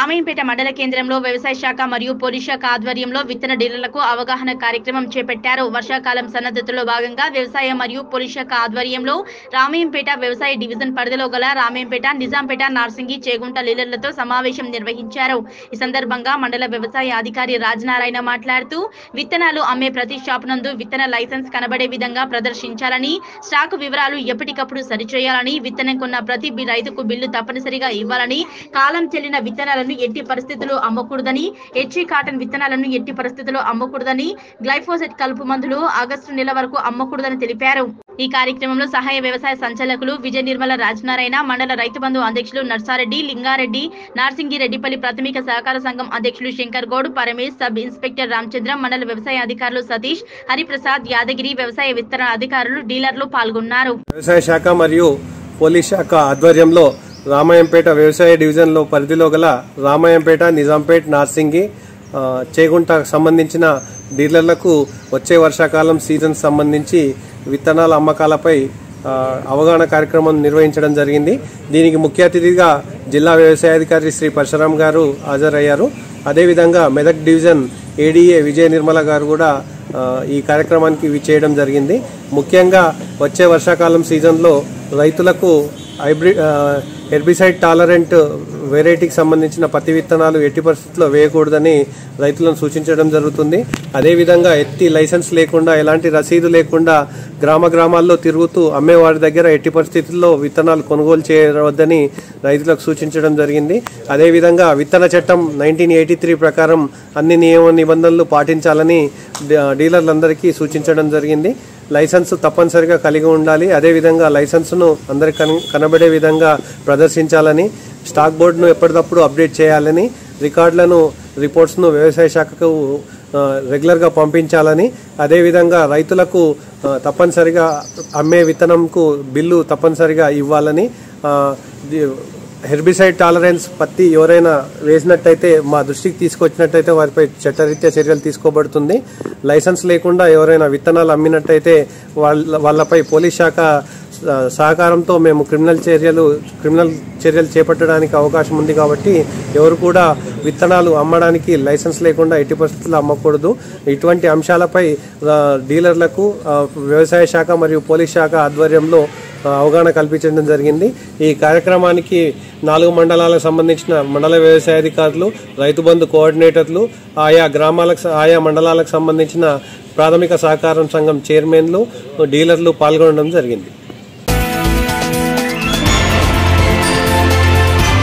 రామయ్యంపేట మండల కేంద్రంలో వ్యవసాయ శాఖ మరియు పోలీస్ శాఖ ఆధ్వర్యంలో విత్తన డీలర్లకు అవగాహన కార్యక్రమం చేపట్టారు వర్షాకాలం సన్నద్ధతలో భాగంగా వ్యవసాయ మరియు పోలీస్ శాఖ ఆధ్వర్యంలో రామయ్యంపేట వ్యవసాయ డివిజన్ పరిధిలో గల రామయ్యంపేట నిజాంపేట నార్సింగి చేగుంట డీలర్లతో సమావేశం నిర్వహించారు ఈ సందర్భంగా మండల వ్యవసాయ అధికారి రాజనారాయణ మాట్లాడుతూ విత్తనాలు అమ్మే ప్రతి షాప్ నందు విత్తన లైసెన్స్ కనబడే విధంగా ప్రదర్శించాలని స్టాకు వివరాలు ఎప్పటికప్పుడు సరిచేయాలని విత్తనం కొన్న ప్రతి బి- రైతుకు బిల్లు తప్పనిసరిగా ఇవ్వాలని కాలం చెల్లిన విత్తనాలను ఎట్టి పరిస్థితుల్లో అమ్మకూడదని హెచ్ఈ కాటన్ విత్తనాలను ఎట్టి పరిస్థితుల్లో అమ్మకూడదని గ్లైఫోసెట్ కలుపు మందులు ఆగస్టు నెల వరకు అమ్మకూడదని తెలిపారు ఈ కార్యక్రమంలో సహాయ వ్యవసాయ సంచాలకులు విజయ నిర్మల రాజనారాయణ మండల రైతు బంధు అధ్యక్షులు నర్సారెడ్డి లింగారెడ్డి నార్సింగిరెడ్డిపల్లి ప్రాథమిక సహకార సంఘం అధ్యక్షులు శంకర్ గౌడ్ పరమేశ్ సబ్ ఇన్స్పెక్టర్ రామచంద్రం మండల వ్యవసాయ అధికారులు సతీష్ హరిప్రసాద్ యాదగిరి వ్యవసాయ విస్తరణ అధికారులు డీలర్లు పాల్గొన్నారు వ్యవసాయ శాఖ మరియు పోలీస్ శాఖ ఆధ్వర్యంలో రామాయంపేట వ్యవసాయ డివిజన్లో పరిధిలో గల రామాయంపేట నిజాంపేట్ నార్సింగి ఆ, చేగుంట సంబంధించిన డీలర్లకు వచ్చే వర్షాకాలం సీజన్ సంబంధించి విత్తనాల అమ్మకాలపై ఆ, అవగాహన కార్యక్రమం నిర్వహించడం జరిగింది దీనికి ముఖ్య అతిథిగా జిల్లా వ్యవసాయాధికారి శ్రీ పరశురాం గారు హాజరయ్యారు అదేవిధంగా మెదక్ డివిజన్ ఏడీఏ విజయ నిర్మల గారు కూడా ఆ, ఈ కార్యక్రమానికి విచ్చేయడం జరిగింది ముఖ్యంగా వచ్చే వర్షాకాలం సీజన్లో రైతులకు హైబ్రిడ్ హెర్బిసైడ్ టాలరెంట్ వెరైటీకి సంబంధించిన పత్తి విత్తనాలు ఎట్టి పరిస్థితుల్లో వేయకూడదని రైతులను సూచించడం జరుగుతుంది అదేవిధంగా ఎట్టి లైసెన్స్ లేకుండా ఎలాంటి రసీదు లేకుండా గ్రామ గ్రామాల్లో తిరుగుతూ అమ్మే వారి దగ్గర ఎట్టి పరిస్థితుల్లో విత్తనాలు కొనుగోలు చేయవద్దని రైతులకు సూచించడం జరిగింది అదేవిధంగా విత్తన చట్టం నైన్టీన్ ఎయిటీ త్రీ ప్రకారం అన్ని నియమ నిబంధనలు పాటించాలని డ- డీలర్లందరికీ సూచించడం జరిగింది లైసెన్స్ తప్పనిసరిగా కలిగి ఉండాలి అదేవిధంగా లైసెన్స్ను అందరికి కన కనబడే విధంగా ప్రదర్శించాలని స్టాక్ బోర్డును ఎప్పటికప్పుడు అప్డేట్ చేయాలని రికార్డులను రిపోర్ట్స్ను వ్యవసాయ శాఖకు ఆ, రెగ్యులర్గా పంపించాలని అదేవిధంగా రైతులకు ఆ, తప్పనిసరిగా అమ్మే విత్తనంకు బిల్లు తప్పనిసరిగా ఇవ్వాలని ఆ, ది- హెర్బిసైడ్ టాలరెన్స్ పత్తి ఎవరైనా వేసినట్టయితే మా దృష్టికి తీసుకొచ్చినట్టయితే వారిపై చట్టరీత్యా చర్యలు తీసుకోబడుతుంది లైసెన్స్ లేకుండా ఎవరైనా విత్తనాలు అమ్మినట్టయితే వాళ్ళ వాళ్ళపై పోలీస్ శాఖ స- సహకారంతో మేము క్రిమినల్ చర్యలు క్రిమినల్ చర్యలు చేపట్టడానికి అవకాశం ఉంది కాబట్టి ఎవరు కూడా విత్తనాలు అమ్మడానికి లైసెన్స్ లేకుండా ఎట్టి పరిస్థితుల్లో అమ్మకూడదు ఇటువంటి అంశాలపై ఆ, డీలర్లకు ఆ, వ్యవసాయ శాఖ మరియు పోలీస్ శాఖ ఆధ్వర్యంలో ఆ, అవగాహన కల్పించడం జరిగింది ఈ కార్యక్రమానికి నాలుగు మండలాలకు సంబంధించిన మండల వ్యవసాయ అధికారులు రైతు బంధు కోఆర్డినేటర్లు ఆయా గ్రామాలకు స- ఆయా మండలాలకు సంబంధించిన ప్రాథమిక సహకారం సంఘం చైర్మన్లు డీలర్లు పాల్గొనడం జరిగింది